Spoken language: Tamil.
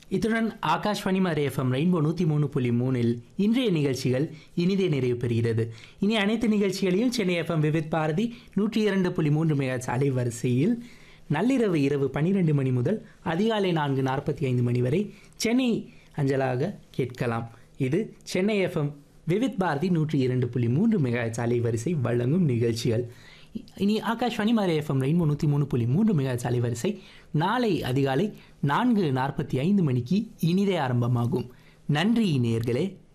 இத்துடன் ஆகாஷ்வாணி மறை எஃப்எம் ரெயின்போ நூற்றி மூணு புள்ளி மூணில் இன்றைய நிகழ்ச்சிகள் இனிதே நிறைவு பெறுகிறது இனி அனைத்து நிகழ்ச்சிகளையும் சென்னை எஃப்எம் விவித் பாரதி நூற்றி இரண்டு புள்ளி மூன்று மெகாட்ஸ் அலைவரிசையில் நள்ளிரவு இரவு பன்னிரெண்டு மணி முதல் அதிகாலை நான்கு நாற்பத்தி ஐந்து மணி வரை சென்னை அஞ்சலாக கேட்கலாம் இது சென்னை எஃப்எம் விவித் பாரதி நூற்றி இரண்டு புள்ளி மூன்று மெகாட்ஸ் அலைவரிசை வழங்கும் நிகழ்ச்சிகள் இனி ஆகாஷ்வாணி மறை எஃப்எம் ரெயின்போ நூற்றி மூணு புள்ளி மூன்று மெகாட்ஸ் அலைவரிசை நாளை அதிகாலை நான்கு நாற்பத்தி ஐந்து மணிக்கு இனிதே ஆரம்பமாகும் நன்றி நேயர்களே